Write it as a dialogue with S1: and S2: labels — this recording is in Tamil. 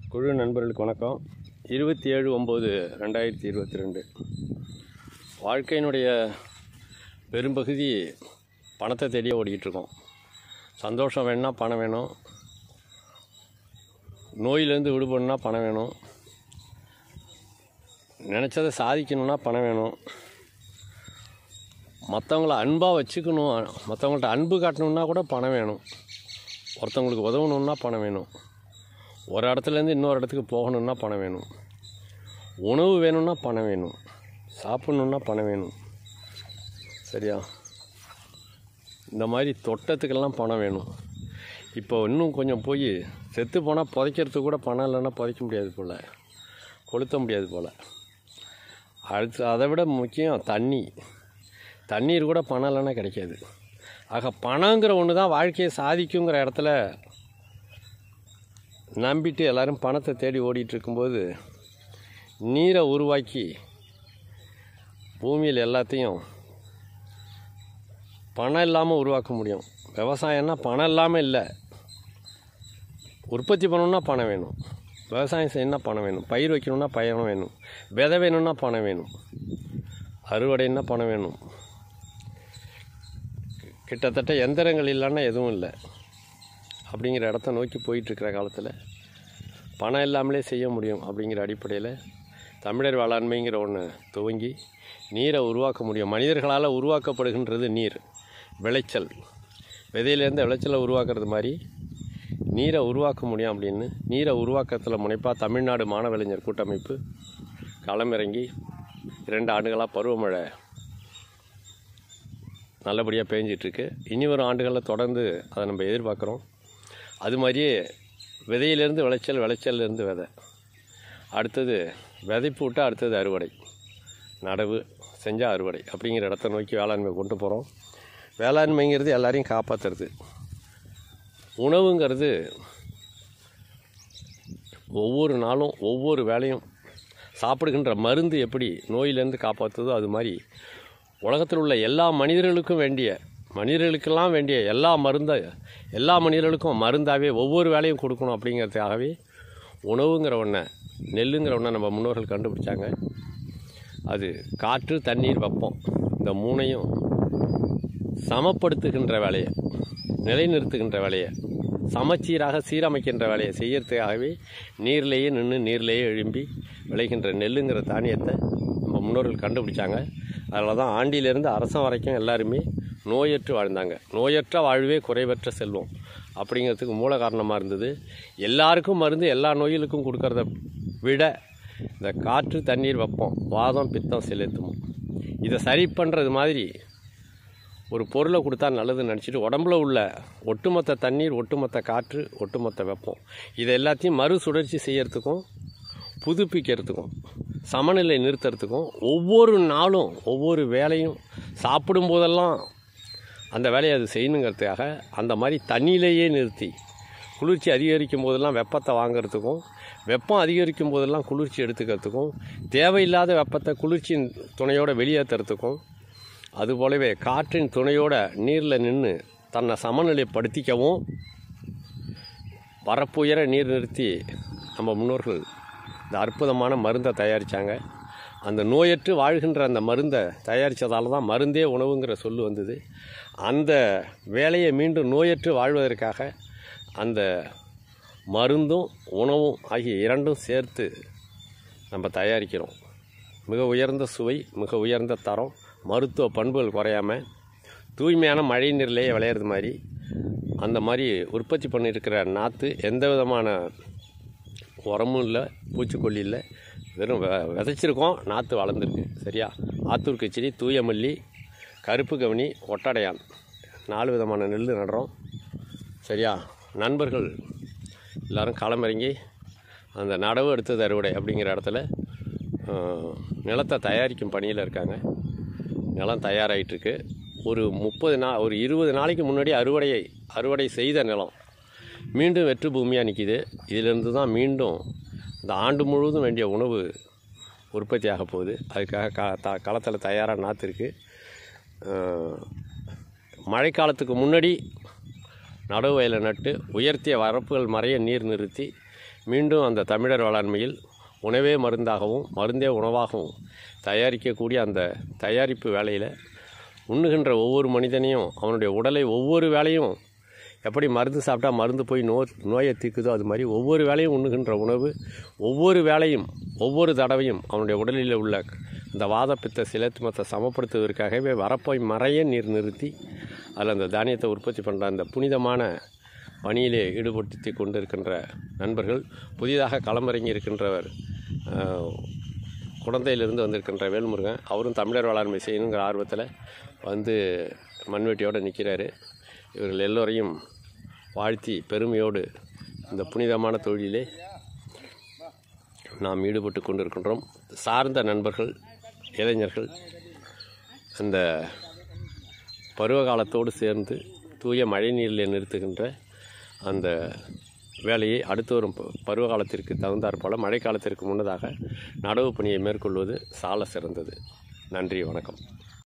S1: குழு நண்பர்களுக்கு வணக்கம் இருபத்தி ஏழு ஒம்பது ரெண்டாயிரத்தி இருபத்தி ரெண்டு வாழ்க்கையினுடைய பெரும்பகுதி பணத்தை தேடியே ஓடிக்கிட்டு இருக்கோம் சந்தோஷம் வேணும்னா பணம் வேணும் நோயிலேருந்து விடுபடணும்னா பணம் வேணும் நினச்சதை சாதிக்கணும்னா பணம் வேணும் மற்றவங்கள அன்பாக வச்சுக்கணும் மற்றவங்கள்ட்ட அன்பு காட்டணும்னா கூட பணம் வேணும் ஒருத்தவங்களுக்கு உதவணும்னா பணம் வேணும் ஒரு இடத்துலேருந்து இன்னொரு இடத்துக்கு போகணுன்னா பணம் வேணும் உணவு வேணும்னா பணம் வேணும் சாப்பிட்ணுன்னா பணம் வேணும் சரியா இந்த மாதிரி தொட்டத்துக்கெல்லாம் பணம் வேணும் இப்போ இன்னும் கொஞ்சம் போய் செத்து போனால் புதைக்கிறதுக்கு கூட பணம் இல்லைன்னா புதைக்க முடியாது போல் கொளுத்த முடியாது போல் அடுத்து அதை விட முக்கியம் தண்ணி தண்ணீர் கூட பணம் இல்லைன்னா கிடைக்காது ஆக பணங்கிற ஒன்று தான் வாழ்க்கையை சாதிக்குங்கிற இடத்துல நம்பிட்டு எல்லாரும் பணத்தை தேடி ஓடிட்டு இருக்கும்போது நீரை உருவாக்கி பூமியில் எல்லாத்தையும் பணம் இல்லாமல் உருவாக்க முடியும் விவசாயம்னா பணம் இல்லாமல் இல்லை உற்பத்தி பண்ணணும்னா பணம் வேணும் விவசாயம் செய்யணும்னா பணம் வேணும் பயிர் வைக்கணும்னா பயிரம் வேணும் விதை வேணும்னா பணம் வேணும் அறுவடைன்னா பணம் வேணும் கிட்டத்தட்ட எந்திரங்கள் இல்லைன்னா எதுவும் இல்லை அப்படிங்கிற இடத்த நோக்கி போயிட்டுருக்கிற காலத்தில் பணம் இல்லாமலே செய்ய முடியும் அப்படிங்கிற அடிப்படையில் தமிழர் வேளாண்மைங்கிற ஒன்று துவங்கி நீரை உருவாக்க முடியும் மனிதர்களால் உருவாக்கப்படுகின்றது நீர் விளைச்சல் விதையிலேருந்து விளைச்சலை உருவாக்குறது மாதிரி நீரை உருவாக்க முடியும் அப்படின்னு நீரை உருவாக்கத்தில் முனைப்பாக தமிழ்நாடு மாணவலைஞர் கூட்டமைப்பு களமிறங்கி இரண்டு ஆண்டுகளாக பருவமழை நல்லபடியாக பேஞ்சிட்ருக்கு இனி வரும் ஆண்டுகளில் தொடர்ந்து அதை நம்ம எதிர்பார்க்குறோம் அது மாதிரியே விதையிலேருந்து விளைச்சல் விளைச்சல்லேருந்து விதை அடுத்தது விதைப்பு விட்டால் அடுத்தது அறுவடை நடவு செஞ்சால் அறுவடை அப்படிங்கிற இடத்த நோக்கி வேளாண்மை கொண்டு போகிறோம் வேளாண்மைங்கிறது எல்லாரையும் காப்பாற்றுறது உணவுங்கிறது ஒவ்வொரு நாளும் ஒவ்வொரு வேலையும் சாப்பிடுகின்ற மருந்து எப்படி நோயிலேருந்து காப்பாற்றுதோ அது மாதிரி உலகத்தில் உள்ள எல்லா மனிதர்களுக்கும் வேண்டிய மனிதர்களுக்கெல்லாம் வேண்டிய எல்லா மருந்த எல்லா மனிதர்களுக்கும் மருந்தாகவே ஒவ்வொரு வேலையும் கொடுக்கணும் அப்படிங்கிறதுக்காகவே உணவுங்கிற ஒன்றை நெல்லுங்கிற ஒன்றை நம்ம முன்னோர்கள் கண்டுபிடிச்சாங்க அது காற்று தண்ணீர் வெப்பம் இந்த மூணையும் சமப்படுத்துகின்ற வேலையை நிலைநிறுத்துகின்ற வேலையை சமச்சீராக சீரமைக்கின்ற வேலையை செய்யறதுக்காகவே நீர்லேயே நின்று நீர்லேயே எழும்பி விளைகின்ற நெல்லுங்கிற தானியத்தை நம்ம முன்னோர்கள் கண்டுபிடிச்சாங்க அதில் தான் ஆண்டியிலேருந்து அரசம் வரைக்கும் எல்லாருமே நோயற்று வாழ்ந்தாங்க நோயற்ற வாழ்வே குறைவற்ற செல்வம் அப்படிங்கிறதுக்கு மூல காரணமாக இருந்தது எல்லாருக்கும் மருந்து எல்லா நோய்களுக்கும் கொடுக்கறத விட இந்த காற்று தண்ணீர் வெப்பம் வாதம் பித்தம் செலுத்தும் இதை சரி பண்ணுறது மாதிரி ஒரு பொருளை கொடுத்தா நல்லதுன்னு நினச்சிட்டு உடம்புல உள்ள ஒட்டுமொத்த தண்ணீர் ஒட்டுமொத்த காற்று ஒட்டுமொத்த வெப்பம் இதை எல்லாத்தையும் மறுசுழற்சி செய்யறதுக்கும் புதுப்பிக்கிறதுக்கும் சமநிலை நிறுத்துறதுக்கும் ஒவ்வொரு நாளும் ஒவ்வொரு வேலையும் சாப்பிடும் போதெல்லாம் அந்த வேலையை அது செய்யணுங்கிறதுக்காக அந்த மாதிரி தண்ணியிலேயே நிறுத்தி குளிர்ச்சி அதிகரிக்கும் போதெல்லாம் வெப்பத்தை வாங்கிறதுக்கும் வெப்பம் அதிகரிக்கும் போதெல்லாம் குளிர்ச்சி எடுத்துக்கிறதுக்கும் தேவையில்லாத வெப்பத்தை குளிர்ச்சியின் துணையோடு வெளியேற்றுறதுக்கும் அதுபோலவே காற்றின் துணையோட நீரில் நின்று தன்னை சமநிலைப்படுத்திக்கவும் வரப்புயர நீர் நிறுத்தி நம்ம முன்னோர்கள் இந்த அற்புதமான மருந்தை தயாரித்தாங்க அந்த நோயற்று வாழ்கின்ற அந்த மருந்தை தயாரித்ததால தான் மருந்தே உணவுங்கிற சொல்லு வந்தது அந்த வேலையை மீண்டும் நோயற்று வாழ்வதற்காக அந்த மருந்தும் உணவும் ஆகிய இரண்டும் சேர்த்து நம்ம தயாரிக்கிறோம் மிக உயர்ந்த சுவை மிக உயர்ந்த தரம் மருத்துவ பண்புகள் குறையாமல் தூய்மையான மழை நீர்லேயே விளையிறது மாதிரி அந்த மாதிரி உற்பத்தி பண்ணியிருக்கிற நாற்று எந்த விதமான உரமும் இல்லை பூச்சிக்கொல்லி இல்லை வெறும் வெ விதைச்சிருக்கோம் நாற்று வளர்ந்துருக்கு சரியா ஆத்தூர் கிச்சடி தூய மல்லி கருப்பு கவனி ஒட்டடையான் நாலு விதமான நெல் நடுறோம் சரியா நண்பர்கள் எல்லோரும் களமிறங்கி அந்த நடவு எடுத்தது அறுவடை அப்படிங்கிற இடத்துல நிலத்தை தயாரிக்கும் பணியில் இருக்காங்க நிலம் தயாராகிட்டுருக்கு ஒரு முப்பது நா ஒரு இருபது நாளைக்கு முன்னாடி அறுவடையை அறுவடை செய்த நிலம் மீண்டும் வெற்று பூமியாக நிற்கிது இதிலிருந்து தான் மீண்டும் இந்த ஆண்டு முழுவதும் வேண்டிய உணவு உற்பத்தி ஆக போகுது அதுக்காக க த களத்தில் தயாராக நாற்று இருக்குது மழைக்காலத்துக்கு முன்னாடி நடுவு வயலை நட்டு உயர்த்திய வரப்புகள் மறைய நீர் நிறுத்தி மீண்டும் அந்த தமிழர் வேளாண்மையில் உணவே மருந்தாகவும் மருந்தே உணவாகவும் தயாரிக்கக்கூடிய அந்த தயாரிப்பு வேலையில் உண்ணுகின்ற ஒவ்வொரு மனிதனையும் அவனுடைய உடலை ஒவ்வொரு வேலையும் எப்படி மருந்து சாப்பிட்டா மருந்து போய் நோ நோயை தீக்குதோ அது மாதிரி ஒவ்வொரு வேலையும் உண்ணுகின்ற உணவு ஒவ்வொரு வேலையும் ஒவ்வொரு தடவையும் அவனுடைய உடலில் உள்ள இந்த வாதப்பித்த சிலத்துமத்தை சமப்படுத்துவதற்காகவே வரப்போய் மறைய நீர் நிறுத்தி அதில் அந்த தானியத்தை உற்பத்தி பண்ணுற அந்த புனிதமான பணியிலே ஈடுபடுத்தி கொண்டிருக்கின்ற நண்பர்கள் புதிதாக களமிறங்கி இருக்கின்றவர் அஹ், குழந்தையிலிருந்து வந்திருக்கின்ற வேல்முருகன் அவரும் தமிழர் வேளாண்மை செய்யணுங்கிற ஆர்வத்தில் வந்து மண்வெட்டியோடு நிற்கிறாரு இவர்கள் எல்லோரையும் வாழ்த்தி பெருமையோடு இந்த புனிதமான தொழிலே நாம் ஈடுபட்டு கொண்டிருக்கின்றோம் சார்ந்த நண்பர்கள் இளைஞர்கள் அந்த பருவகாலத்தோடு சேர்ந்து தூய மழைநீரில் நிறுத்துகின்ற அந்த வேலையை அடுத்து வரும் ப- பருவகாலத்திற்கு தகுந்தாற்போல் மழைக்காலத்திற்கு முன்னதாக நடவு பணியை மேற்கொள்வது சால சிறந்தது நன்றி வணக்கம்